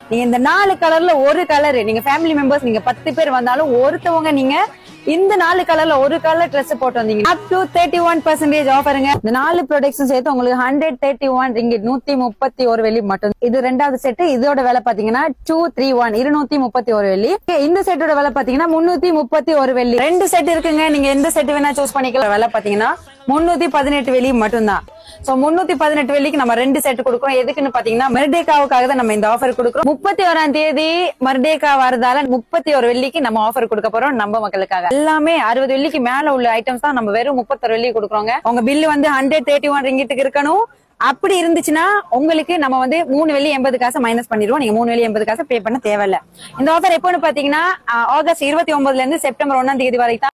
நீங்க இந்த நாலு கலர்ல ஒரு கலர் நீங்க ஃபேமிலி மெம்பர்ஸ் நீங்க பத்து பேர் வந்தாலும் ஒருத்தவங்க நீங்க இந்த நாலு கலர்ல ஒரு கலர் Dress போட்டு வந்தீங்க up to thirty one percentage ஆஃபருங்க இந்த நாலு ப்ராடக்ட்ஸும் சேர்த்து உங்களுக்கு ஹண்ட்ரட் தேர்ட்டி ஒன் ரிங்கிட் நூத்தி முப்பத்தி ஒரு வெள்ளி மட்டும் இது ரெண்டாவது செட் இதோட விலை பாத்தீங்கன்னா டூ த்ரீ ஒன் இருநூத்தி முப்பத்தி ஒரு வெள்ளி இந்த செட்டோட விலை பாத்தீங்கன்னா முன்னூத்தி முப்பத்தி ஒரு வெள்ளி ரெண்டு செட் இருக்குங்க நீங்க எந்த செட் வேணா சூஸ் பண்ணிக்கலாம் விலை பாத்தீங்கன்னா முன்னூத்தி பதினெட்டு வெள்ளி மட்டும்தான் சோ முன்னூத்தி பதினெட்டு வெள்ளிக்கு நம்ம ரெண்டு செட் கொடுக்குறோம் எதுக்குன்னு பாத்தீங்கன்னா மெர்டேக்காவுக்காக தான் நம்ம இந்த ஆஃபர் கொடுக்குறோம் முப்பத்தி ஓராம் தேதி மர்டேக்கா வரதால முப்பத்தி ஒரு வெள்ளிக்கு நம்ம ஆஃபர் கொடுக்க போறோம் நம்ம மக்களுக்காக எல்லாமே அறுபது வெள்ளிக்கு மேல உள்ள ஐட்டம்ஸ் தான் நம்ம வெறும் முப்பத்தொரு வெள்ளி கொடுக்குறோங்க உங்க பில்லு வந்து ஹண்ட்ரட் தேர்ட்டி ஒன் ரிங்கிட்டுக்கு இருக்கணும் அப்படி இருந்துச்சுன்னா உங்களுக்கு நம்ம வந்து மூணு வெள்ளி எண்பது காசு மைனஸ் பண்ணிடுவோம் நீங்க மூணு வெள்ளி எண்பது காசு பே பண்ண தேவையில்ல இந்த ஆஃபர் எப்போன்னு பாத்தீங்கன்னா ஆஹ், ஆகஸ்ட் இருபத்தி ஒன்பதுல இருந்து செப்டம்பர் ஒன்னாம் தேதி வரைக்கும் தான்